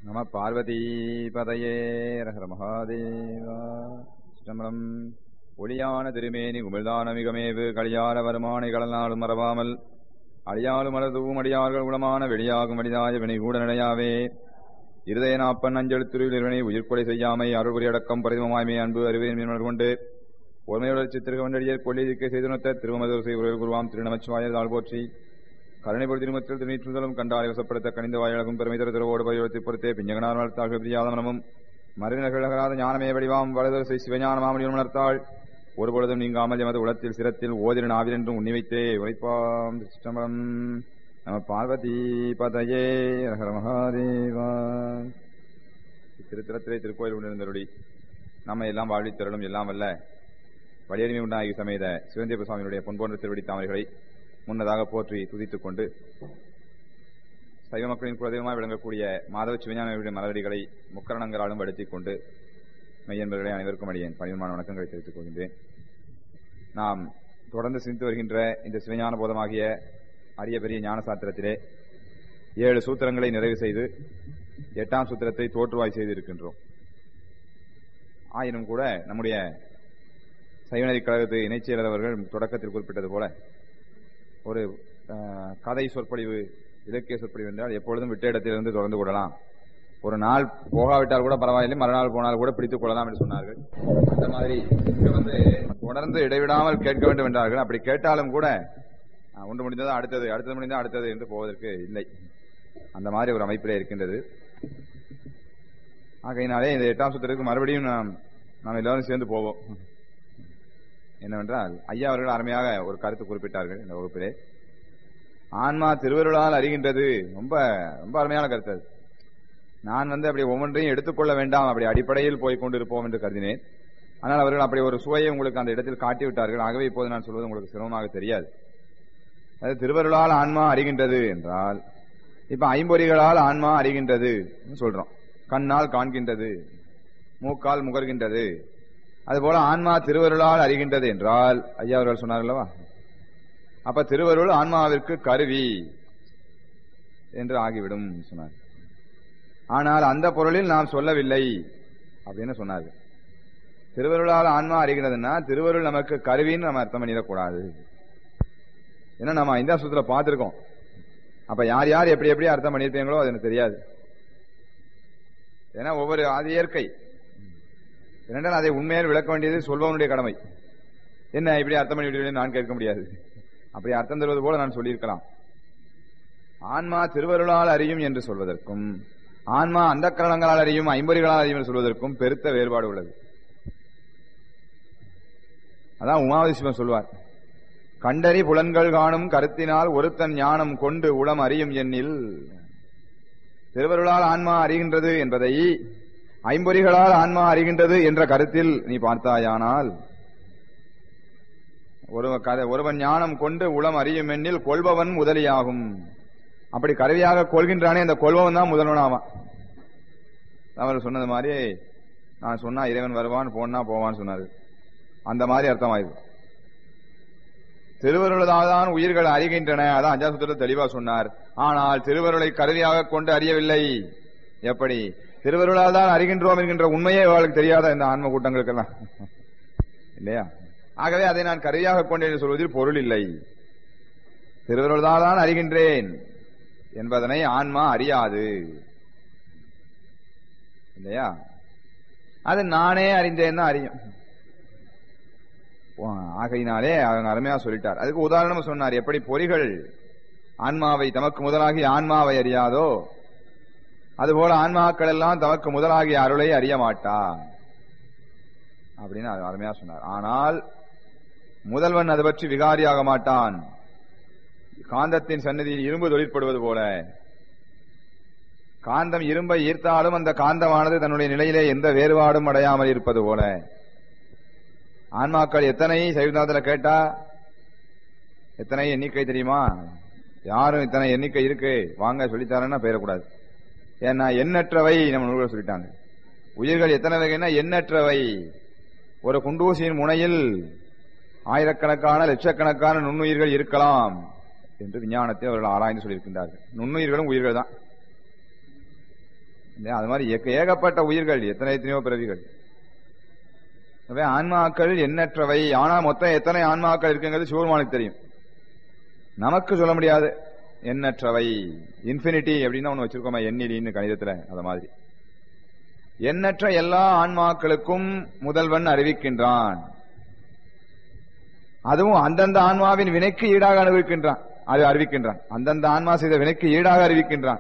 நம பார்வதீபதையே ரஹர மகாதேவா சிதம்பரம் ஒளியான திருமேனி உமிழ்தான மிகமேவு களியால வருமானை கடல்நாளும் மறவாமல் அழியாலும் மலர்தூவும் அடியார்கள் உளமான வெளியாகும் அடிதாய வினை கூட நிலையாவே இருதய நாப்பன் அஞ்செழுத்துருவில் இருவனை உயிர்கொலை செய்யாமை அருள்புரி அடக்கம் பரிதமாய்மை அன்பு அறிவின் மீன்மலர் கொண்டு ஒருமையுடன் சித்திருக்க வண்டடியர் கொள்ளியிருக்கை செய்துணர்த்த திருமதர் செய்வர்கள் குருவாம் திருநமச்சிவாயர் தாழ் போற்றி கருணைபொரு திருமத்தில் திருநீற்றுதலும் கண்டாலை வசப்படுத்த கணிந்த வாயழகும் பெருமை தர திருவோடு பரிவர்த்தி பொறுத்தே பிஞ்சகனார் வளர்த்தார்கள் பிரியாதமனமும் மறுநிலகழகராத ஞானமே வடிவாம் வலதரசை சிவஞான மாமணியும் வளர்த்தாள் ஒருபொழுதும் நீங்காமல் எமது உலத்தில் சிரத்தில் ஓதிர நாவில் என்றும் உண்ணி வைத்தே உரைப்பாம் சிஷ்டமரம் நம பார்வதி பதையே ரகர மகாதேவா திருத்திரத்திலே திருக்கோயில் உணர்ந்தருளி நம்ம எல்லாம் வாழ்வித் தருளும் எல்லாம் வல்ல வழியறிமை உண்டாகி சமேத சிவந்தேப சுவாமியுடைய பொன்போன்ற திருவடி தாமரைகளை முன்னதாக போற்றி துதித்துக் கொண்டு சைவ மக்களின் குலதெய்வமாக விளங்கக்கூடிய மாதவ சிவஞானியுடைய மலரடிகளை முக்கரணங்களாலும் படுத்திக் கொண்டு மையன்பர்களை அனைவருக்கும் அடியேன் பணிவுமான வணக்கங்களை தெரிவித்துக் கொள்கின்றேன் நாம் தொடர்ந்து சிந்தித்து வருகின்ற இந்த சிவஞான போதமாகிய அரிய பெரிய ஞான சாத்திரத்திலே ஏழு சூத்திரங்களை நிறைவு செய்து எட்டாம் சூத்திரத்தை தோற்றுவாய் செய்து இருக்கின்றோம் ஆயினும் கூட நம்முடைய சைவநதி கழகத்து இணைச் செயலர் அவர்கள் தொடக்கத்தில் குறிப்பிட்டது போல ஒரு கதை சொற்பொழிவு இலக்கிய சொற்பொழிவு என்றால் எப்பொழுதும் விட்ட இடத்திலிருந்து தொடர்ந்து கொள்ளலாம் ஒரு நாள் போகாவிட்டால் கூட பரவாயில்லை மறுநாள் போனால் கூட பிடித்துக் கொள்ளலாம் என்று சொன்னார்கள் அந்த மாதிரி இங்க வந்து தொடர்ந்து இடைவிடாமல் கேட்க வேண்டும் என்றார்கள் அப்படி கேட்டாலும் கூட ஒன்று முடிந்தது அடுத்தது அடுத்தது முடிந்தால் அடுத்தது என்று போவதற்கு இல்லை அந்த மாதிரி ஒரு அமைப்பிலே இருக்கின்றது ஆகையினாலே இந்த எட்டாம் சுத்திரத்துக்கு மறுபடியும் நாம் நாம் எல்லாரும் சேர்ந்து போவோம் என்னவென்றால் ஐயா அவர்கள் அருமையாக ஒரு கருத்து குறிப்பிட்டார்கள் இந்த வகுப்பிலே ஆன்மா திருவருளால் அறிகின்றது ரொம்ப ரொம்ப அருமையான கருத்து அது நான் வந்து அப்படி ஒவ்வொன்றையும் எடுத்துக்கொள்ள வேண்டாம் அப்படி அடிப்படையில் போய் கொண்டிருப்போம் என்று கருதினேன் ஆனால் அவர்கள் அப்படி ஒரு சுவையை உங்களுக்கு அந்த இடத்தில் காட்டிவிட்டார்கள் ஆகவே இப்போது நான் சொல்வது உங்களுக்கு சிரமமாக தெரியாது அது திருவருளால் ஆன்மா அறிகின்றது என்றால் இப்ப ஐம்பொறிகளால் ஆன்மா அறிகின்றது சொல்றோம் கண்ணால் காண்கின்றது மூக்கால் முகர்கின்றது அதுபோல ஆன்மா திருவருளால் அறிகின்றது என்றால் ஐயா அவர்கள் சொன்னார் அல்லவா அப்ப திருவருள் ஆன்மாவிற்கு கருவி என்று ஆகிவிடும் சொன்னார் ஆனால் அந்த பொருளில் நாம் சொல்லவில்லை அப்படின்னு சொன்னார்கள் திருவருளால் ஆன்மா அறிகிறதுனா திருவருள் நமக்கு கருவின்னு நம்ம அர்த்தம் பண்ணிடக்கூடாது ஏன்னா நம்ம ஐந்தாம் சுத்துல பார்த்திருக்கோம் அப்ப யார் யார் எப்படி எப்படி அர்த்தம் பண்ணியிருப்பீங்களோ அது எனக்கு தெரியாது ஏன்னா ஒவ்வொரு அது இயற்கை இரண்டால் அதை உண்மையாக விளக்க வேண்டியது சொல்பவனுடைய கடமை என்ன இப்படி அர்த்தம் பண்ணி நான் கேட்க முடியாது அப்படி அர்த்தம் தருவது போல நான் சொல்லியிருக்கலாம் ஆன்மா திருவருளால் அறியும் என்று சொல்வதற்கும் ஆன்மா அந்த கரணங்களால் அறியும் ஐம்பொறிகளால் அறியும் என்று சொல்வதற்கும் பெருத்த வேறுபாடு உள்ளது அதான் உமாவதி சிவன் சொல்வார் கண்டறி புலன்கள் காணும் கருத்தினால் ஒருத்தன் ஞானம் கொண்டு உளம் அறியும் எண்ணில் திருவருளால் ஆன்மா அறிகின்றது என்பதை ஐம்பொறிகளால் ஆன்மா அறிகின்றது என்ற கருத்தில் நீ பார்த்தாயானால் ஒருவன் ஞானம் கொண்டு உளம் அறியும் எண்ணில் கொள்பவன் முதலியாகும் அப்படி கருவியாக கொள்கின்றானே அந்த கொள்பவன் தான் முதல்வனாவான் அவர் சொன்னது மாதிரி நான் சொன்னா இறைவன் வருவான் போனா போவான்னு சொன்னாரு அந்த மாதிரி அர்த்தமாயிரு திருவருளால்தான் உயிர்கள் அறிகின்றன அதான் அஞ்சா சுத்திர தெளிவா சொன்னார் ஆனால் திருவருளை கருவியாக கொண்டு அறியவில்லை எப்படி திருவருளால் தான் அறிகின்றோம் என்கின்ற உண்மையே அவளுக்கு தெரியாத இந்த ஆன்ம கூட்டங்களுக்கெல்லாம் இல்லையா ஆகவே அதை நான் கருவியாக கொண்டேன் சொல்வதில் பொருள் இல்லை திருவருளால் தான் அறிகின்றேன் என்பதனை ஆன்மா அறியாது இல்லையா அது நானே அறிந்தேன் தான் அறியும் ஆகையினாலே அவங்க அருமையா சொல்லிட்டார் அதுக்கு உதாரணம் சொன்னார் எப்படி பொறிகள் ஆன்மாவை தமக்கு முதலாகி ஆன்மாவை அறியாதோ அதுபோல ஆன்மாக்கள் எல்லாம் தமக்கு முதலாகிய அருளை அறிய மாட்டா அப்படின்னு அருமையா சொன்னார் ஆனால் முதல்வன் அது பற்றி விகாரியாக மாட்டான் காந்தத்தின் சன்னதியில் இரும்பு தொழிற்படுவது போல காந்தம் இரும்பை ஈர்த்தாலும் அந்த காந்தமானது தன்னுடைய நிலையிலே எந்த வேறுபாடும் அடையாமல் இருப்பது போல ஆன்மாக்கள் எத்தனை சைவநாதத்தில் கேட்டா எத்தனை எண்ணிக்கை தெரியுமா யாரும் இத்தனை எண்ணிக்கை இருக்கு வாங்க சொல்லித்தாரன்னா பெயரக்கூடாது ஏன்னா எண்ணற்றவை நம்ம நூல்கள் சொல்லிட்டாங்க உயிர்கள் எத்தனை வகைன்னா எண்ணற்றவை ஒரு குண்டூசியின் முனையில் ஆயிரக்கணக்கான லட்சக்கணக்கான நுண்ணுயிர்கள் இருக்கலாம் என்று விஞ்ஞானத்தை அவர்கள் ஆராய்ந்து சொல்லியிருக்கின்றார்கள் நுண்ணுயிர்களும் உயிர்கள் தான் இல்லையா? அது மாதிரி ஏக- ஏகப்பட்ட உயிர்கள் எத்தனை எத்தனையோ பிறவிகள் எனவே ஆன்மாக்கள் எண்ணற்றவை ஆனா மொத்தம் எத்தனை ஆன்மாக்கள் இருக்குங்கிறது சிவருமானுக்கு தெரியும் நமக்கு சொல்ல முடியாது எண்ணற்றவை இன்ஃபினிட்டி அப்படின்னு ஒண்ணு வச்சிருக்கோமா எண்ணிலின்னு கணிதத்துல அத மாதிரி எண்ணற்ற எல்லா ஆன்மாக்களுக்கும் முதல்வன் அறிவிக்கின்றான் அதுவும் அந்தந்த ஆன்மாவின் வினைக்கு ஈடாக அறிவிக்கின்றான் அது அறிவிக்கின்றான் அந்தந்த ஆன்மா செய்த வினைக்கு ஈடாக அறிவிக்கின்றான்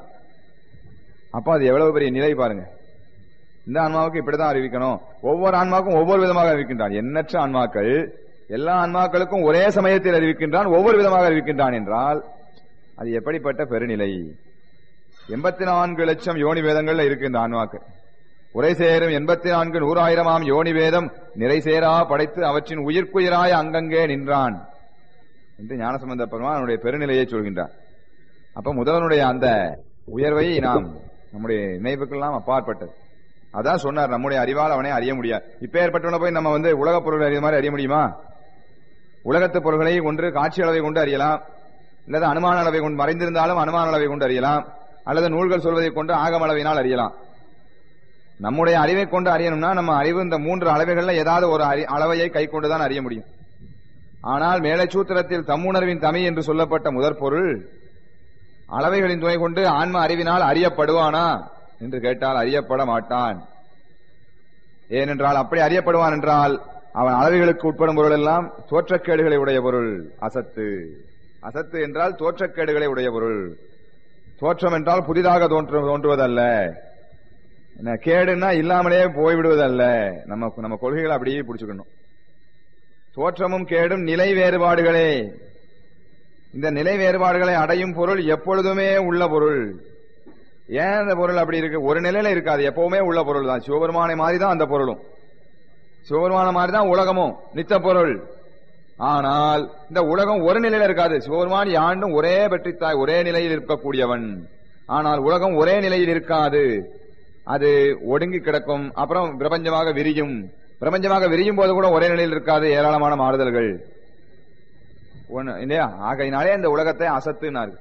அப்ப அது எவ்வளவு பெரிய நிலை பாருங்க இந்த ஆன்மாவுக்கு இப்படிதான் அறிவிக்கணும் ஒவ்வொரு ஆன்மாவுக்கும் ஒவ்வொரு விதமாக அறிவிக்கின்றான் எண்ணற்ற ஆன்மாக்கள் எல்லா ஆன்மாக்களுக்கும் ஒரே சமயத்தில் அறிவிக்கின்றான் ஒவ்வொரு விதமாக அறிவிக்கின்றான் என்றால் அது எப்படிப்பட்ட பெருநிலை எண்பத்தி நான்கு லட்சம் யோனி வேதங்கள்ல இருக்கு இந்த ஆன்மாக்கள் உரை சேரும் எண்பத்தி நான்கு நூறாயிரமாம் யோனி வேதம் நிறை சேரா படைத்து அவற்றின் உயிர்க்குயிராய அங்கங்கே நின்றான் என்று ஞானசம்பந்த பெருமான் அவனுடைய பெருநிலையை சொல்கின்றார் அப்ப முதல்வனுடைய அந்த உயர்வை நாம் நம்முடைய நினைவுக்கெல்லாம் அப்பாற்பட்டது அதான் சொன்னார் நம்முடைய அறிவால் அவனை அறிய முடியாது இப்ப ஏற்பட்டவன போய் நம்ம வந்து உலக பொருள் அறிய மாதிரி அறிய முடியுமா உலகத்து பொருள்களை ஒன்று காட்சி அளவை கொண்டு அறியலாம் அல்லது அனுமான அளவை கொண்டு மறைந்திருந்தாலும் அனுமான அளவை கொண்டு அறியலாம் அல்லது நூல்கள் சொல்வதை கொண்டு ஆகம அளவினால் அறியலாம் நம்முடைய அறிவை கொண்டு அறியணும்னா நம்ம அறிவு இந்த மூன்று அளவைகள்ல ஏதாவது ஒரு அறி- அளவையை கை கொண்டுதான் அறிய முடியும் ஆனால் மேலை சூத்திரத்தில் தம்முணர்வின் தமி என்று சொல்லப்பட்ட முதற் பொருள் அளவைகளின் துணை கொண்டு ஆன்ம அறிவினால் அறியப்படுவானா என்று கேட்டால் அறியப்பட மாட்டான் ஏனென்றால் அப்படி அறியப்படுவான் என்றால் அவன் அளவைகளுக்கு உட்படும் பொருள் எல்லாம் தோற்றக்கேடுகளை உடைய பொருள் அசத்து அசத்து என்றால் தோற்றக்கேடுகளை உடைய பொருள் தோற்றம் என்றால் புதிதாக தோன்று தோன்றுவதல்ல என்ன, கேடுன்னா இல்லாமலே போய்விடுவதல்ல நம்ம நம்ம கொள்கைகளை அப்படியே பிடிச்சுக்கணும் தோற்றமும் கேடும் நிலை வேறுபாடுகளே இந்த நிலை வேறுபாடுகளை அடையும் பொருள் எப்பொழுதுமே உள்ள பொருள் ஏன் அந்த பொருள் அப்படி இருக்கு ஒரு நிலையில இருக்காது எப்பவுமே உள்ள பொருள் தான் சிவபெருமானை மாதிரி தான் அந்த பொருளும் சிவபெருமான மாதிரி தான் உலகமும் நித்த பொருள் ஆனால் இந்த உலகம் ஒரு நிலையில இருக்காது சிவபெருமான் யாண்டும் ஒரே பெற்றித்தாய் ஒரே நிலையில் இருக்கக்கூடியவன் ஆனால் உலகம் ஒரே நிலையில் இருக்காது அது ஒடுங்கி கிடக்கும் அப்புறம் பிரபஞ்சமாக விரியும் பிரபஞ்சமாக விரியும் போது கூட ஒரே நிலையில் இருக்காது ஏராளமான மாறுதல்கள் ஒண்ணு இல்லையா ஆகையினாலே இந்த உலகத்தை அசத்துனாரு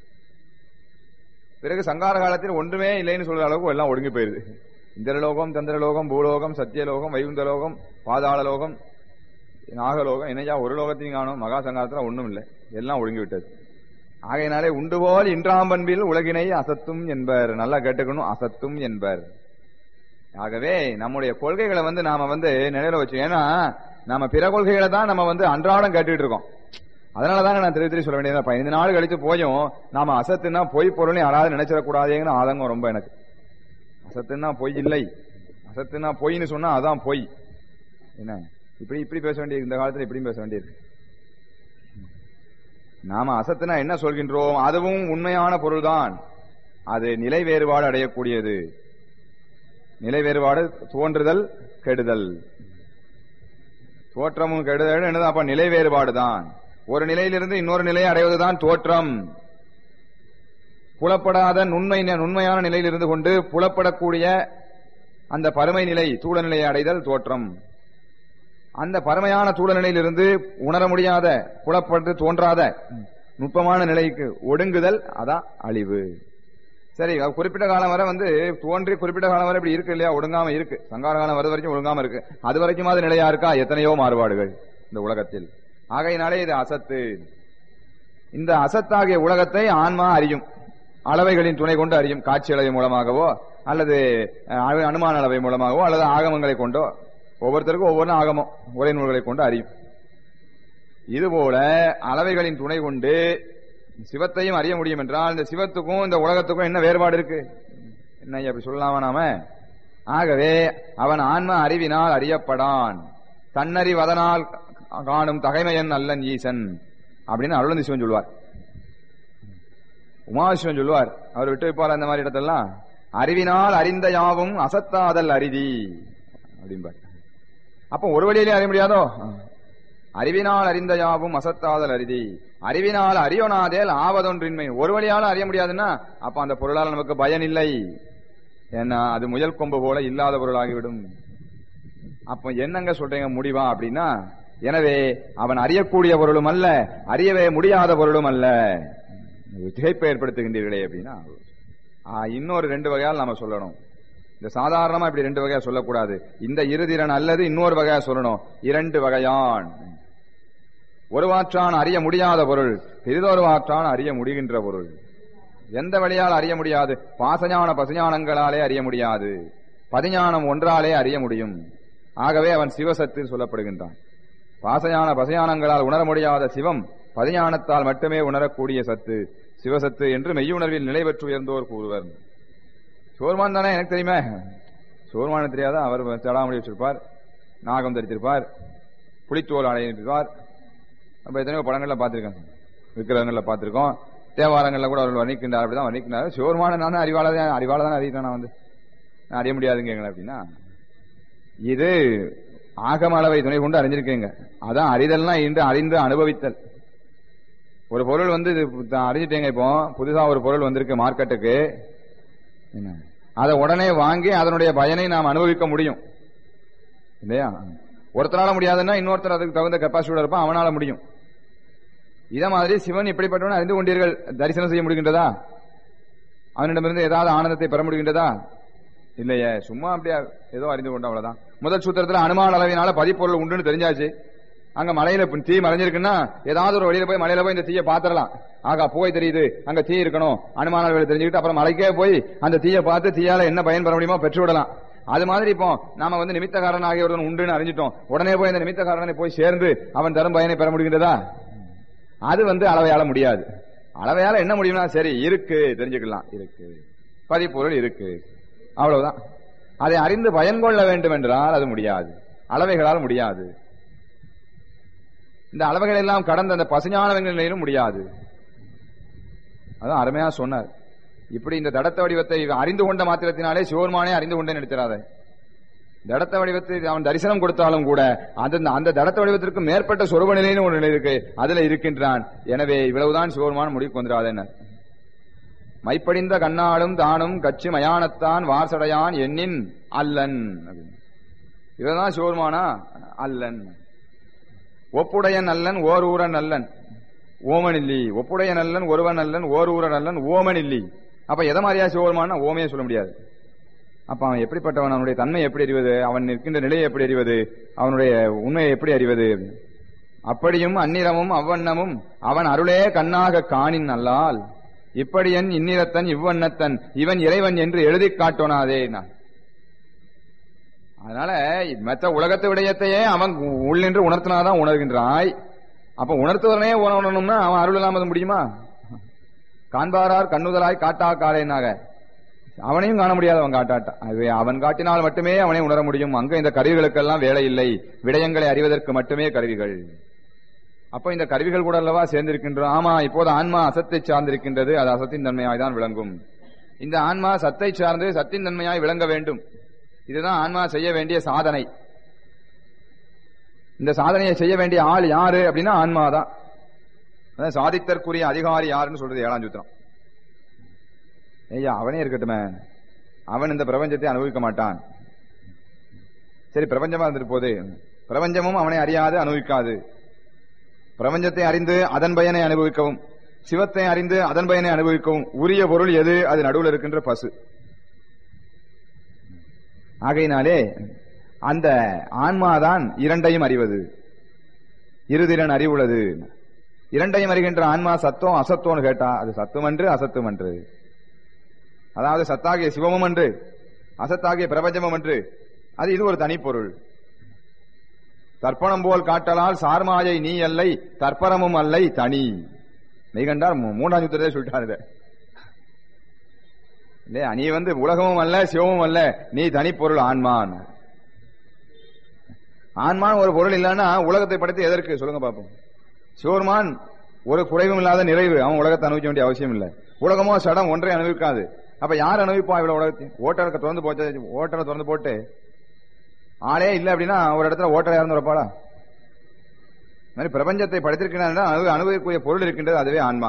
பிறகு சங்கார காலத்தில் ஒன்றுமே இல்லைன்னு சொல்ற அளவுக்கு எல்லாம் ஒடுங்கி போயிருது இந்திரலோகம் சந்திரலோகம் பூலோகம் சத்தியலோகம் வைகுந்தலோகம் பாதாள லோகம் நாகலோகம் என்னையா ஒரு லோகத்தையும் காணும் மகா சங்காரத்துல ஒண்ணும் இல்லை எல்லாம் ஒடுங்கி விட்டது ஆகையினாலே உண்டு போல் இன்றாம்பண்பில் உலகினை அசத்தும் என்பர் நல்லா கேட்டுக்கணும் அசத்தும் என்பர் ஆகவே நம்முடைய கொள்கைகளை வந்து நாம வந்து நினைவுல வச்சு ஏன்னா நாம பிற கொள்கைகளை தான் நம்ம வந்து அன்றாடம் கேட்டுட்டு இருக்கோம் அதனாலதாங்க நான் திருப்பி திருப்பி சொல்ல வேண்டியது பதினைந்து நாள் கழிச்சு போயும் நாம அசத்துனா பொய் பொருளை யாராவது நினைச்சிடக்கூடாதுங்கிற ஆதங்கம் ரொம்ப எனக்கு அசத்துனா பொய் இல்லை அசத்துனா பொய்ன்னு சொன்னா அதான் பொய் என்ன இப்படி இப்படி பேச வேண்டியது இந்த காலத்துல இப்படியும் பேச வேண்டியிருக்கு நாம அசத்துனா என்ன சொல்கின்றோம் அதுவும் உண்மையான பொருள்தான் அது நிலை வேறுபாடு அடையக்கூடியது நிலை வேறுபாடு தோன்றுதல் கெடுதல் தோற்றமும் கெடுதல் என்னது அப்ப நிலை வேறுபாடு தான் ஒரு நிலையிலிருந்து இன்னொரு நிலையை அடைவதுதான் தோற்றம் புலப்படாத நுண்மை நுண்மையான நிலையில் இருந்து கொண்டு புலப்படக்கூடிய அந்த பருமை நிலை தூள நிலையை அடைதல் தோற்றம் அந்த பரமையான தூள நிலையிலிருந்து உணர முடியாத புலப்பட்டு தோன்றாத நுட்பமான நிலைக்கு ஒடுங்குதல் அதான் அழிவு சரி அது குறிப்பிட்ட காலம் வரை வந்து தோன்றி குறிப்பிட்ட காலம் வரை இப்படி இருக்கு இல்லையா ஒடுங்காம இருக்கு சங்கார காலம் வர வரைக்கும் ஒடுங்காம இருக்கு அது வரைக்கும் அது நிலையா இருக்கா எத்தனையோ மாறுபாடுகள் இந்த உலகத்தில் ஆகையினாலே இது அசத்து இந்த அசத்தாகிய உலகத்தை ஆன்மா அறியும் அளவைகளின் துணை கொண்டு அறியும் காட்சி அளவை மூலமாகவோ அல்லது அஹ், அனுமான அளவை மூலமாகவோ அல்லது ஆகமங்களை கொண்டோ ஒவ்வொருத்தருக்கும் ஒவ்வொரு ஆகமம் உரை நூல்களை கொண்டு அறியும் இதுபோல அளவைகளின் துணை கொண்டு சிவத்தையும் அறிய முடியும் என்றால் இந்த சிவத்துக்கும் இந்த உலகத்துக்கும் என்ன வேறுபாடு இருக்கு என்ன ஐயா அப்படி சொல்லலாமா நாம ஆகவே அவன் ஆன்ம அறிவினால் அறியப்படான் தன்னறிவதனால் காணும் தகைமையன் அல்லன் ஈசன் அப்படின்னு அருளந்தி சிவன் சொல்லுவார் உமாசிவன் சொல்லுவார் அவர் விட்டு வைப்பார் அந்த மாதிரி இடத்தெல்லாம் அறிவினால் அறிந்த யாவும் அசத்தாதல் அரிதி அப்படிம்பார் அப்ப ஒரு வழியிலே அறிய முடியாதோ அறிவினால் அறிந்த யாவும் அசத்தாதல் அரிதி அறிவினால் அறியோனாதேல் ஆவதொன்றின்மை ஒரு வழியால அறிய முடியாதுன்னா அப்ப அந்த பொருளால் நமக்கு பயன் இல்லை ஏன்னா அது முயல் கொம்பு போல இல்லாத பொருளாகிவிடும் அப்ப என்னங்க சொல்றீங்க முடிவா அப்படின்னா எனவே அவன் அறியக்கூடிய பொருளும் அல்ல அறியவே முடியாத பொருளும் அல்ல திகைப்பை ஏற்படுத்துகின்றீர்களே அப்படின்னா ஆ, இன்னொரு ரெண்டு வகையால் நாம சொல்லணும் இந்த சாதாரணமா இப்படி ரெண்டு வகையா சொல்லக்கூடாது இந்த இருதிறன் அல்லது இன்னொரு வகையா சொல்லணும் இரண்டு வகையான் ஒருவாற்றான் அறிய முடியாத பொருள் பிரிதொருவாற்றான் அறிய முடிகின்ற பொருள் எந்த வழியால் அறிய முடியாது பாசஞான பசுஞானங்களாலே அறிய முடியாது பதிஞானம் ஒன்றாலே அறிய முடியும் ஆகவே அவன் சிவசத்தில் சொல்லப்படுகின்றான் பாசஞான பசஞானங்களால் உணர முடியாத சிவம் பதிஞானத்தால் மட்டுமே உணரக்கூடிய சத்து சிவசத்து என்று மெய்யுணர்வில் நிலை பெற்று உயர்ந்தோர் கூறுவர் சோர்மான் தானே எனக்கு தெரியுமே சோர்மான தெரியாதா அவர் தடாமடி வச்சிருப்பார் நாகம் தரித்திருப்பார் புலித்தோல் அடையிருப்பார் நம்ம எத்தனையோ படங்கள்ல பார்த்திருக்கோம் விக்கிரகங்கள்ல பார்த்திருக்கோம் தேவாரங்கள்ல கூட அவர்கள் வர்ணிக்கின்றார் அப்படிதான் வர்ணிக்கின்றார் சிவருமான நான் அறிவாளர் தான் அறிவாளர் தான் அறிவிட்டேன் நான் வந்து நான் அறிய முடியாதுங்க அப்படின்னா இது ஆகம அளவை துணை கொண்டு அறிஞ்சிருக்கீங்க அதான் அறிதல்னா இன்று அறிந்து அனுபவித்தல் ஒரு பொருள் வந்து இது தான் அறிஞ்சிட்டீங்க இப்போ புதுசா ஒரு பொருள் வந்திருக்கு மார்க்கெட்டுக்கு என்ன அதை உடனே வாங்கி அதனுடைய பயனை நாம் அனுபவிக்க முடியும் இல்லையா ஒருத்தரால முடியாதுன்னா இன்னொருத்தர் அதுக்கு தகுந்த கெப்பாசிட்டியோட இருப்பான் அவனால முடியும் இத மாதிரி சிவன் இப்படிப்பட்டவன் அறிந்து கொண்டீர்கள் தரிசனம் செய்ய முடிகின்றதா அவனிடமிருந்து ஏதாவது ஆனந்தத்தை பெற முடிகின்றதா இல்லையே சும்மா அப்படியா ஏதோ அறிந்து கொண்டோம் அவ்வளவுதான் முதல் சூத்திரத்துல அனுமான அளவினால பதிப்பொருள் உண்டுன்னு தெரிஞ்சாச்சு அங்க மலையில இப்ப தீ மறைஞ்சிருக்குன்னா ஏதாவது ஒரு வழியில போய் மலையில போய் இந்த தீயை பாத்திரலாம் ஆகா போய் தெரியுது அங்க தீ இருக்கணும் அனுமான அளவில் தெரிஞ்சுக்கிட்டு அப்புறம் மலைக்கே போய் அந்த தீயை பார்த்து தீயால என்ன பயன் பெற முடியுமோ பெற்று விடலாம் அது மாதிரி இப்போ நாம வந்து நிமித்தகாரன் ஆகியவர்கள் உண்டுன்னு அறிஞ்சிட்டோம் உடனே போய் அந்த நிமித்தகாரனை போய் சேர்ந்து அவன் தரும் பயனை பெற முடிகின்றதா அது வந்து அளவையால முடியாது அளவையால என்ன முடியும்னா சரி இருக்கு தெரிஞ்சுக்கலாம் இருக்கு பதிப்பொருள் இருக்கு அவ்வளவுதான் அதை அறிந்து பயன் கொள்ள வேண்டும் என்றால் அது முடியாது அளவைகளால் முடியாது இந்த அளவுகள் எல்லாம் கடந்த அந்த பசுஞானவங்கள் நிலையிலும் முடியாது அதான் அருமையா சொன்னார் இப்படி இந்த தடத்த வடிவத்தை அறிந்து கொண்ட மாத்திரத்தினாலே சிவருமானே அறிந்து கொண்டேன் எடுத்துறாத தடத்த வடிவத்தை அவன் தரிசனம் கொடுத்தாலும் கூட அந்த அந்த தடத்த வடிவத்திற்கு மேற்பட்ட சொருப நிலைன்னு ஒரு நிலை இருக்கு அதுல இருக்கின்றான் எனவே இவ்வளவுதான் சிவருமான் முடிவுக்கு வந்துடாதேனர் மைப்படிந்த கண்ணாலும் தானும் கட்சி மயானத்தான் வாசடையான் எண்ணின் அல்லன் இவதான் சிவருமானா அல்லன் ஒப்புடையன் அல்லன் ஓர் ஊரன் அல்லன் ஓமன் இல்லி ஒப்புடையன் அல்லன் ஒருவன் அல்லன் ஓர் ஊரன் அல்லன் ஓமன் இல்லி அப்ப எதை மாதிரியா சிவருமானா ஓமையே சொல்ல முடியாது அப்ப அவன் எப்படிப்பட்டவன் அவனுடைய தன்மை எப்படி அறிவது அவன் நிற்கின்ற நிலையை எப்படி அறிவது அவனுடைய உண்மையை எப்படி அறிவது அப்படியும் அந்நிறமும் அவ்வண்ணமும் அவன் அருளே கண்ணாக காணின் அல்லால் இப்படியன் இந்நிறத்தன் இவ்வண்ணத்தன் இவன் இறைவன் என்று எழுதி காட்டோனாதே நான் அதனால மற்ற உலகத்து விடயத்தையே அவன் உள்ளின்று உணர்த்தினாதான் உணர்கின்றாய் அப்ப உணர்த்துவதனே உணரணும்னா அவன் அருள் இல்லாமல் முடியுமா காண்பாரார் கண்ணுதலாய் காட்டா காலேனாக அவனையும் காண முடியாது அவன் காட்டாட்டா அதுவே அவன் காட்டினால் மட்டுமே அவனை உணர முடியும் அங்க இந்த கருவிகளுக்கெல்லாம் வேலை இல்லை விடயங்களை அறிவதற்கு மட்டுமே கருவிகள் அப்ப இந்த கருவிகள் கூட அல்லவா சேர்ந்திருக்கின்றோம் ஆமா இப்போது ஆன்மா அசத்தை சார்ந்திருக்கின்றது அது அசத்தின் தன்மையாய் தான் விளங்கும் இந்த ஆன்மா சத்தை சார்ந்து சத்தின் தன்மையாய் விளங்க வேண்டும் இதுதான் ஆன்மா செய்ய வேண்டிய சாதனை இந்த சாதனையை செய்ய வேண்டிய ஆள் யாரு அப்படின்னா ஆன்மா தான் அதான் சாதித்தற்குரிய அதிகாரி யாருன்னு சொல்றது ஏழாம் சூத்திரம் ஐயா அவனே இருக்கட்டுமே அவன் இந்த பிரபஞ்சத்தை அனுபவிக்க மாட்டான் சரி பிரபஞ்சமா இருந்துட்டு போது பிரபஞ்சமும் அவனை அறியாது அனுபவிக்காது பிரபஞ்சத்தை அறிந்து அதன் பயனை அனுபவிக்கவும் சிவத்தை அறிந்து அதன் பயனை அனுபவிக்கவும் உரிய பொருள் எது அது நடுவில் இருக்கின்ற பசு ஆகையினாலே அந்த ஆன்மாதான் இரண்டையும் அறிவது இருதிறன் அறிவுள்ளது இரண்டையும் அறிகின்ற ஆன்மா சத்தம் அசத்தோன்னு கேட்டா அது சத்தும் அன்று அசத்தும் அன்று அதாவது சத்தாகிய சிவமும் அன்று அசத்தாகிய பிரபஞ்சமும் அன்று அது இது ஒரு தனிப்பொருள் தர்ப்பணம் போல் காட்டலால் சார்மாயை நீ அல்லை தற்பரமும் அல்லை தனி மெய்கண்டார் மூன்றாம் யுத்தத்தை சொல்லிட்டாரு இதை. இல்லையா நீ வந்து உலகமும் அல்ல சிவமும் அல்ல நீ தனிப்பொருள் ஆன்மான் ஆன்மான் ஒரு பொருள் இல்லைன்னா உலகத்தை படைத்து எதற்கு சொல்லுங்க பாப்போம் சிவருமான் ஒரு குறைவும் இல்லாத நிறைவு அவன் உலகத்தை அனுபவிக்க வேண்டிய அவசியம் இல்லை உலகமோ சடம் ஒன்றை அனுபவிக்காது அப்ப யார் அனுபவிப்பா இவ்வளவு உலகத்தையும் ஓட்டருக்கு திறந்து போச்சு ஓட்டரை திறந்து போட்டு ஆளே இல்லை அப்படின்னா ஒரு இடத்துல ஓட்டரை இறந்து வரப்பாடா இந்த மாதிரி பிரபஞ்சத்தை படைத்திருக்கிறான் அது அனுபவிக்கக்கூடிய பொருள் இருக்கின்றது அதுவே ஆன்மா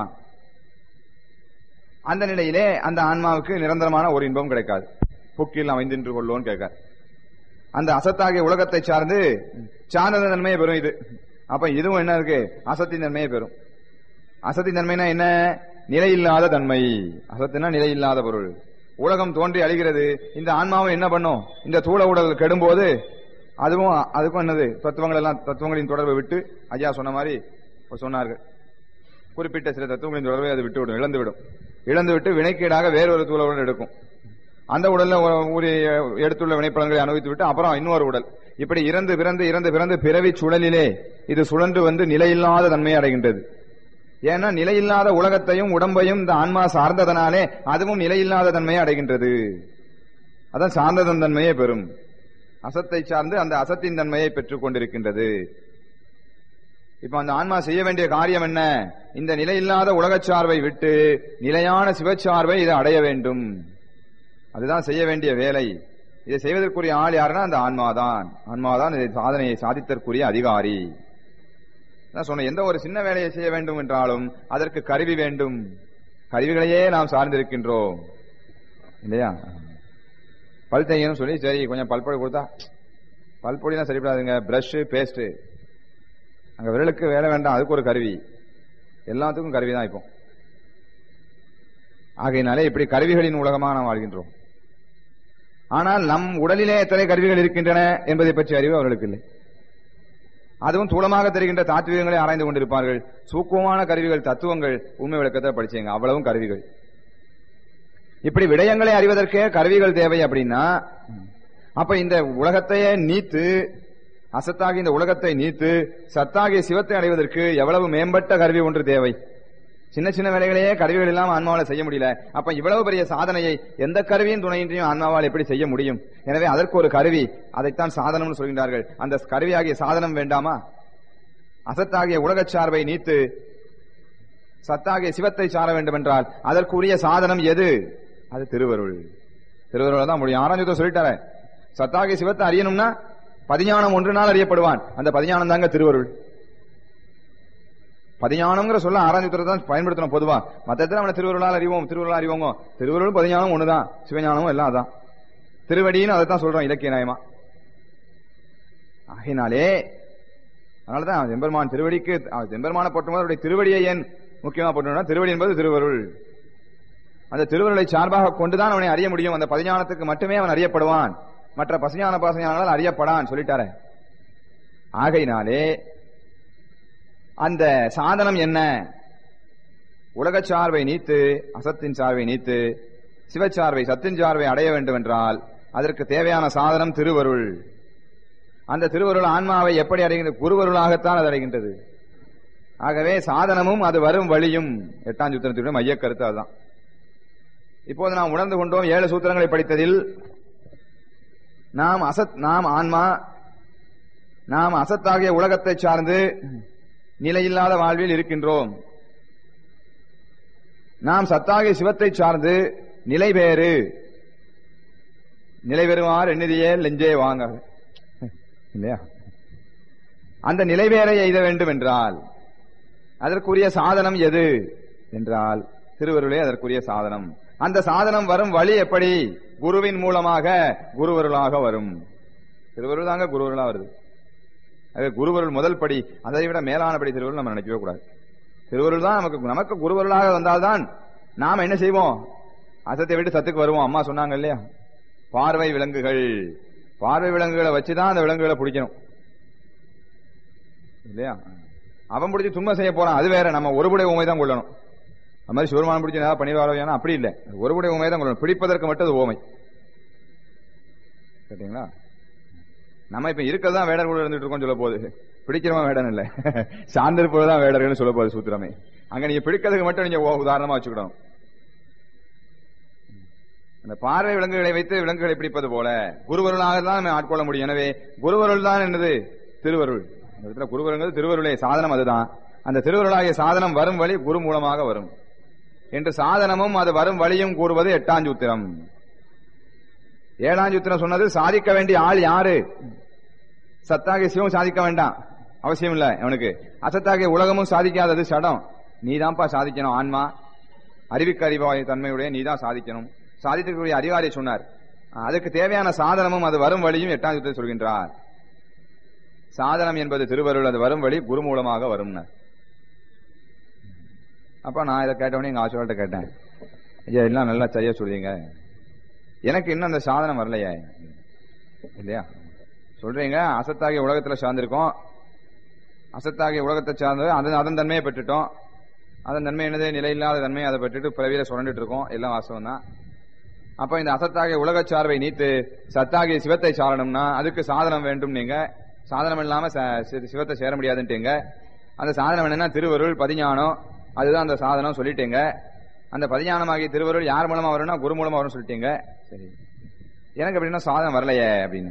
அந்த நிலையிலே அந்த ஆன்மாவுக்கு நிரந்தரமான ஒரு இன்பம் கிடைக்காது புக்கில் அமைந்தின்று கொள்வோன்னு கேட்க அந்த அசத்தாகிய உலகத்தை சார்ந்து சார்ந்த நன்மையை பெறும் இது அப்ப இதுவும் என்ன இருக்கு அசத்தின் நன்மையை பெறும் அசத்தின் நன்மைனா என்ன நிலையில்லாத தன்மை அசத்துனா நிலையில்லாத பொருள் உலகம் தோன்றி அழிகிறது இந்த ஆன்மாவும் என்ன பண்ணும் இந்த தூள உடல் கெடும்போது அதுவும் அதுக்கும் என்னது தத்துவங்கள் எல்லாம் தத்துவங்களின் தொடர்பை விட்டு ஐயா சொன்ன மாதிரி இப்ப சொன்னார்கள் குறிப்பிட்ட சில தத்துவங்களின் தொடர்பை அது விட்டு விடும் இழந்து விடும் இழந்து விட்டு வினைக்கீடாக வேறொரு தூள உடல் எடுக்கும் அந்த உடல்ல ஒரு- ஒரு எடுத்துள்ள வினைப்பலன்களை அனுபவித்து விட்டு அப்புறம் இன்னொரு உடல் இப்படி இறந்து பிறந்து இறந்து பிறந்து பிறவி சுழலிலே இது சுழன்று வந்து நிலையில்லாத தன்மையை அடைகின்றது ஏன்னா நிலையில்லாத உலகத்தையும் உடம்பையும் இந்த ஆன்மா சார்ந்ததனாலே அதுவும் நிலையில்லாத தன்மையை அடைகின்றது அதான் சார்ந்ததன் தன்மையை பெறும் அசத்தை சார்ந்து அந்த அசத்தின் தன்மையை பெற்றுக் கொண்டிருக்கின்றது இப்ப அந்த ஆன்மா செய்ய வேண்டிய காரியம் என்ன இந்த நிலையில்லாத உலகச் சார்பை விட்டு நிலையான சிவச்சார்பை இதை அடைய வேண்டும் அதுதான் செய்ய வேண்டிய வேலை இதை செய்வதற்குரிய ஆள் யாருன்னா அந்த ஆன்மாதான் ஆன்மாதான் இதை சாதனையை சாதித்தற்குரிய அதிகாரி நான் சொன்னேன் எந்த ஒரு சின்ன வேலையை செய்ய வேண்டும் என்றாலும் அதற்கு கருவி வேண்டும் கருவிகளையே நாம் சார்ந்திருக்கின்றோம் இல்லையா பல் தையணும் சொல்லி சரி கொஞ்சம் பல்பொடி கொடுத்தா பல்பொடிலாம் சரிப்படாதுங்க பிரஷ் பேஸ்ட் அங்க விரலுக்கு வேலை வேண்டாம் அதுக்கு ஒரு கருவி எல்லாத்துக்கும் கருவி தான் இப்போ ஆகையினாலே இப்படி கருவிகளின் உலகமாக நாம் வாழ்கின்றோம் ஆனால் நம் உடலிலே எத்தனை கருவிகள் இருக்கின்றன என்பதை பற்றி அறிவு அவர்களுக்கு இல்லை அதுவும் தூளமாக தெரிகின்ற தாத்வீகங்களை ஆராய்ந்து கொண்டிருப்பார்கள் சூக்குவமான கருவிகள் தத்துவங்கள் உண்மை விளக்கத்தை படிச்சீங்க அவ்வளவும் கருவிகள் இப்படி விடயங்களை அறிவதற்கே கருவிகள் தேவை அப்படின்னா அப்ப இந்த உலகத்தையே நீத்து அசத்தாகி இந்த உலகத்தை நீத்து சத்தாகிய சிவத்தை அடைவதற்கு எவ்வளவு மேம்பட்ட கருவி ஒன்று தேவை சின்ன சின்ன வேலைகளையே கருவிகள் இல்லாம ஆன்மாவால் செய்ய முடியல அப்ப இவ்வளவு பெரிய சாதனையை எந்த கருவியின் துணையின்றியும் ஆன்மாவால் எப்படி செய்ய முடியும் எனவே அதற்கு ஒரு கருவி அதைத்தான் சாதனம்னு சொல்கின்றார்கள் அந்த கருவியாகிய சாதனம் வேண்டாமா அசத்தாகிய உலகச் சார்பை நீத்து சத்தாகிய சிவத்தை சார வேண்டும் என்றால் அதற்குரிய சாதனம் எது அது திருவருள் திருவருள் தான் முடியும் ஆறாம் சொல்லிட்டார சத்தாகிய சிவத்தை அறியணும்னா பதிஞானம் ஒன்று நாள் அறியப்படுவான் அந்த பதிஞானம் தாங்க திருவருள் பதிஞானம்ங்கிற சொல்ல ஆறாம் தான் பயன்படுத்தணும் பொதுவா மத்த இடத்துல அவனை திருவருளால் அறிவோம் திருவருளால் அறிவோங்க திருவருள் பதிஞானம் ஒண்ணுதான் சிவஞானமும் எல்லாம் அதான் திருவடின்னு அதை தான் சொல்றோம் இலக்கிய நியாயமா ஆகினாலே அதனாலதான் எம்பெருமான் திருவடிக்கு அவன் எம்பெருமான போட்டும்போது அவருடைய திருவடியை ஏன் முக்கியமா போட்டோம்னா திருவடி என்பது திருவருள் அந்த திருவருளை சார்பாக கொண்டுதான் அவனை அறிய முடியும் அந்த பதிஞானத்துக்கு மட்டுமே அவன் அறியப்படுவான் மற்ற பசுஞான பாசஞானால் அறியப்படான் சொல்லிட்டார ஆகையினாலே அந்த சாதனம் என்ன உலகச் சார்பை நீத்து அசத்தின் சார்பை நீத்து சிவச்சார்பை சத்தின் சார்பை அடைய வேண்டும் என்றால் அதற்கு தேவையான சாதனம் திருவருள் அந்த திருவருள் ஆன்மாவை எப்படி அடைகின்றது குருவருளாகத்தான் அது அடைகின்றது ஆகவே சாதனமும் அது வரும் வழியும் எட்டாம் சூத்திரத்தினுடைய மைய கருத்து அதுதான் இப்போது நாம் உணர்ந்து கொண்டோம் ஏழு சூத்திரங்களை படித்ததில் நாம் அசத் நாம் ஆன்மா நாம் அசத்தாகிய உலகத்தை சார்ந்து நிலையில்லாத வாழ்வில் இருக்கின்றோம் நாம் சத்தாகிய சிவத்தை சார்ந்து நிலை வேறு நிலை பெறுவார் எண்ணிதியே லெஞ்சே வாங்க இல்லையா அந்த நிலை வேற எய்த வேண்டும் என்றால் அதற்குரிய சாதனம் எது என்றால் திருவருளே அதற்குரிய சாதனம் அந்த சாதனம் வரும் வழி எப்படி குருவின் மூலமாக குருவருளாக வரும் திருவருள் தாங்க குருவருளா வருது அது குருவருள் முதல் படி அதை விட மேலானபடி திருவருள் நம்ம நினைக்கவே கூடாது திருவருள் தான் நமக்கு நமக்கு குருவருளாக வந்தால்தான் நாம என்ன செய்வோம் அசத்தை விட்டு சத்துக்கு வருவோம் அம்மா சொன்னாங்க இல்லையா பார்வை விலங்குகள் பார்வை விலங்குகளை வச்சுதான் அந்த விலங்குகளை பிடிக்கணும் இல்லையா அவன் பிடிச்சி துன்பம் செய்ய போறான் அது வேற நம்ம ஒருபுடை உண்மை தான் கொள்ளணும் அது மாதிரி சிவருமானம் பிடிச்சி ஏதாவது பண்ணிடுவாரோ ஏன்னா அப்படி இல்லை ஒருபுடை உண்மை தான் கொள்ளணும் பிடிப்பதற்கு மட்டும் அது ஓமை கேட்டீங்களா நம்ம இப்ப இருக்கிறதா வேடர் கூட இருந்துட்டு இருக்கோம் சொல்ல போகுது பிடிக்கிறவன் வேடன் இல்ல சார்ந்திருப்பதுதான் வேடர்கள்னு சொல்ல போகுது சூத்திரமே அங்க நீங்க பிடிக்கிறதுக்கு மட்டும் நீங்க ஓ- உதாரணமா வச்சுக்கிடணும் அந்த பார்வை விலங்குகளை வைத்து விலங்குகளை பிடிப்பது போல குருவருளாக தான் நம்ம ஆட்கொள்ள முடியும் எனவே குருவருள் தான் என்னது திருவருள் இந்த இடத்துல குருவருங்கிறது திருவருளே சாதனம் அதுதான் அந்த திருவருளாகிய சாதனம் வரும் வழி குரு மூலமாக வரும் என்று சாதனமும் அது வரும் வழியும் கூறுவது எட்டாம் சூத்திரம் ஏழாம் சூத்திரம் சொன்னது சாதிக்க வேண்டிய ஆள் யாரு சத்தாகிய சிவம் சாதிக்க வேண்டாம் அவசியம் இல்ல அவனுக்கு அசத்தாகிய உலகமும் சாதிக்காதது சடம் நீதான்ப்பா சாதிக்கணும் ஆன்மா அறிவிக்க அறிவாய தன்மையுடைய நீதான் சாதிக்கணும் சாதிக்கக்கூடிய அதிகாரி சொன்னார் அதுக்கு தேவையான சாதனமும் அது வரும் வழியும் எட்டாம் சூத்திரம் சொல்கின்றார் சாதனம் என்பது திருவருள் அது வரும் வழி குரு மூலமாக வரும் அப்ப நான் இதை கேட்டவொடனே எங்க ஆசிரியர்கிட்ட கேட்டேன் ஐயா எல்லாம் நல்லா சரியா சொல்றீங்க எனக்கு இன்னும் அந்த சாதனம் வரலையே இல்லையா சொல்றீங்க அசத்தாகிய உலகத்துல சார்ந்திருக்கோம் அசத்தாகிய உலகத்தை சார்ந்து அதன் அதன் தன்மையை பெற்றுட்டோம் அதன் தன்மை என்னது நிலையில்லாத தன்மை அதை பெற்றுட்டு பிறவியில சுரண்டுட்டு இருக்கோம் எல்லாம் வாஸ்தவம் தான் அப்ப இந்த அசத்தாகிய உலக சார்பை நீத்து சத்தாகிய சிவத்தை சாரணும்னா அதுக்கு சாதனம் வேண்டும் நீங்க சாதனம் இல்லாம ச- சி- சிவத்தை சேர முடியாதுன்ட்டீங்க அந்த சாதனம் என்னன்னா திருவருள் பதிஞானம் அதுதான் அந்த சாதனம் சொல்லிட்டீங்க அந்த பதிஞானமாகிய திருவருள் யார் மூலமா வரும்னா குரு மூலமா வரும்னு சொல்லிட்டீங்க சரி எனக்கு அப்படின்னா சாதனம் வரலையே அப்படின்னு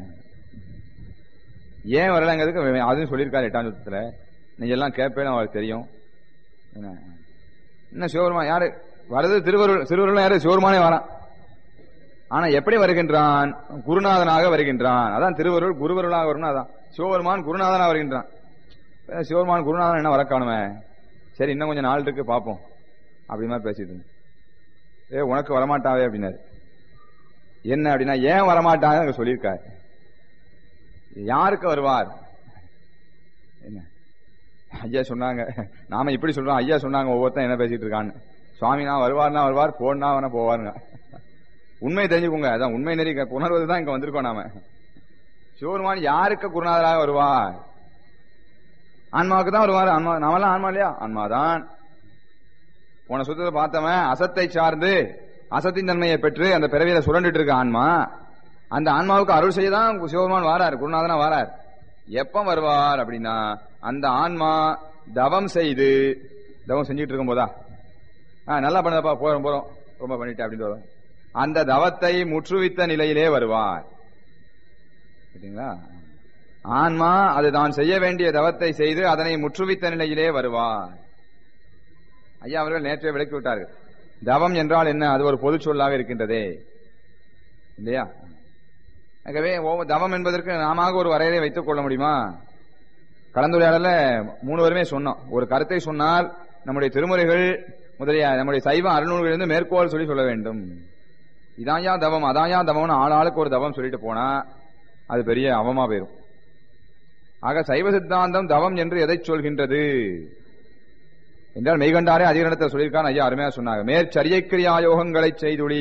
ஏன் வரலங்கிறதுக்கு அதுவும் சொல்லியிருக்காரு எட்டாம் சுத்தத்துல நீங்க எல்லாம் கேட்பேன்னு அவருக்கு தெரியும் என்ன என்ன சிவபெருமா யாரு வருது திருவருள் திருவருள் யாரு சிவபெருமானே வரான் ஆனா எப்படி வருகின்றான் குருநாதனாக வருகின்றான் அதான் திருவருள் குருவருளாக வரும்னா அதான் சிவபெருமான் குருநாதனாக வருகின்றான் அஹ் சிவபெருமான் குருநாதன் என்ன வரக்காணுமே சரி இன்னும் கொஞ்சம் நாள் இருக்கு பார்ப்போம் அப்படி மாதிரி பேசிட்டு இருந்தேன். ஏ உனக்கு வரமாட்டாவே அப்படின்னாரு என்ன அப்படின்னா ஏன் வரமாட்டாங்க அங்க சொல்லியிருக்காரு யாருக்கு வருவார் என்ன ஐயா சொன்னாங்க நாம இப்படி சொல்றோம் ஐயா சொன்னாங்க ஒவ்வொருத்தன் என்ன பேசிட்டு இருக்கான்னு சுவாமினா வருவார்னா வருவார் போனா வேணா போவாருங்க உண்மை தெரிஞ்சுக்கோங்க அதான் உண்மை நெறி உணர்வது தான் இங்க வந்திருக்கோம் நாம சிவருமான் யாருக்கு குருநாதராக வருவார் ஆன்மாவுக்கு தான் வருவார் ஆன்மா நாமெல்லாம் ஆன்மா இல்லையா ஆன்மாதான் போன சுத்தத்தை பார்த்தவன் அசத்தை சார்ந்து அசத்தின் தன்மையை பெற்று அந்த பிறவியில சுரண்டுட்டு இருக்க ஆன்மா அந்த ஆன்மாவுக்கு அருள் செய்ய தான் சிவபெருமான் வாரார் குருநாதனா வாரார் எப்ப வருவார் அப்படின்னா அந்த ஆன்மா தவம் செய்து தவம் செஞ்சுட்டு இருக்கும் போதா ஆ, நல்லா பண்ணதப்பா போறோம் போறோம் ரொம்ப பண்ணிட்டேன் அப்படின்னு வரும் அந்த தவத்தை முற்றுவித்த நிலையிலே வருவார் சரிங்களா ஆன்மா அது தான் செய்ய வேண்டிய தவத்தை செய்து அதனை முற்றுவித்த நிலையிலே வருவார் ஐயா அவர்கள் நேற்றே விளக்கி விட்டார்கள் தவம் என்றால் என்ன அது ஒரு பொது சொல்லாக இருக்கின்றதே இல்லையா ஆகவே ஒவ்வொரு தவம் என்பதற்கு நாம ஒரு வரையறை வைத்துக் கொள்ள முடியுமா கலந்துரையாடல மூணு பேருமே சொன்னோம் ஒரு கருத்தை சொன்னால் நம்முடைய திருமுறைகள் முதலிய நம்முடைய சைவ அறுநூறுகளிலிருந்து மேற்கோள் சொல்லி சொல்ல வேண்டும் இதாயா தவம் அதாயா தவம்னு ஆளாளுக்கு ஒரு தவம் சொல்லிட்டு போனா அது பெரிய அவமா போயிரும் ஆக சைவ சித்தாந்தம் தவம் என்று எதை சொல்கின்றது என்றால் மெய்கண்டாரே அதிகரணத்தை சொல்லியிருக்கான் ஐயா அருமையா சொன்னாங்க மேற்சரியக்கிரியா யோகங்களை செய்துளி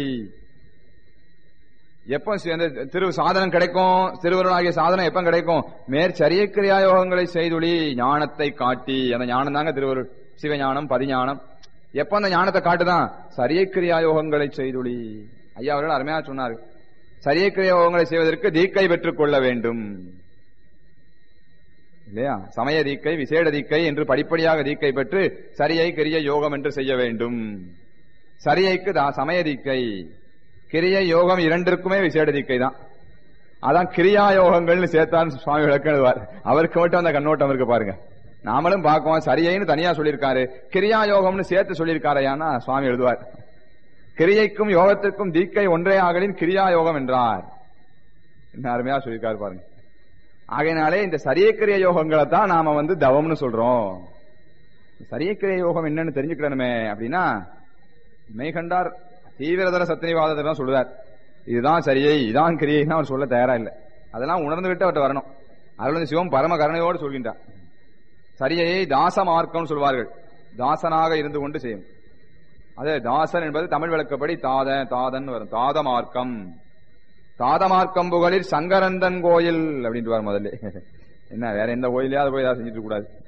எப்போ சி- அந்த திரு சாதனம் கிடைக்கும் திருவருளாகிய சாதனம் எப்ப கிடைக்கும் மேற்சரியக்கிரியா யோகங்களை செய்துளி ஞானத்தை காட்டி அந்த ஞானம் தாங்க திருவருள் சிவஞானம் பதிஞானம் எப்ப அந்த ஞானத்தை காட்டுதான் சரியக்கிரியா யோகங்களை செய்துளி ஐயா அவர்கள் அருமையா சொன்னார்கள் சரியக்கிரியா யோகங்களை செய்வதற்கு தீக்கை பெற்றுக் கொள்ள வேண்டும் இல்லையா சமய தீக்கை விசேட தீக்கை என்று படிப்படியாக தீக்கை பெற்று சரியை கிரிய யோகம் என்று செய்ய வேண்டும் சரியைக்கு தா- சமய தீக்கை கிரிய யோகம் இரண்டிற்குமே விசேட தீக்கை தான் அதான் கிரியா யோகங்கள்னு சேர்த்தான் சுவாமி விளக்கம் எழுதுவார் அவருக்கு மட்டும் அந்த கண்ணோட்டம் இருக்கு பாருங்க நாமளும் பார்க்குவோம் சரியைன்னு தனியா சொல்லியிருக்காரு கிரியா யோகம்னு சேர்த்து சொல்லியிருக்காரையானா சுவாமி எழுதுவார் கிரியைக்கும் யோகத்திற்கும் தீக்கை ஒன்றே ஆகலின் கிரியா யோகம் என்றார் என்ன அருமையா சொல்லியிருக்காரு பாருங்க ஆகையினாலே இந்த சரியக்கிரிய யோகங்களை தான் நாம வந்து தவம்னு சொல்றோம் சரியக்கிரிய யோகம் என்னன்னு தெரிஞ்சுக்கணுமே அப்படின்னா மெய்கண்டார் தீவிரதர சத்தினிவாதத்தை தான் சொல்லுவார் இதுதான் சரியை இதான் கிரியைன்னு அவர் சொல்ல தயாரா இல்லை அதெல்லாம் உணர்ந்து விட்டு அவர்கிட்ட வரணும் அதில் வந்து சிவம் பரம கருணையோடு சொல்கின்றார் சரியையை தாச மார்க்கம்னு சொல்வார்கள் தாசனாக இருந்து கொண்டு செய்யும் அதே தாசன் என்பது தமிழ் விளக்கப்படி தாத தாதன் வரும் தாத மார்க்கம் தாதமார்க்கம் புகழில் சங்கரந்தன் கோயில் அப்படின்ட்டு முதல்ல என்ன வேற எந்த கோயிலையாவது போய் ஏதாவது செஞ்சுட்டு கூடாது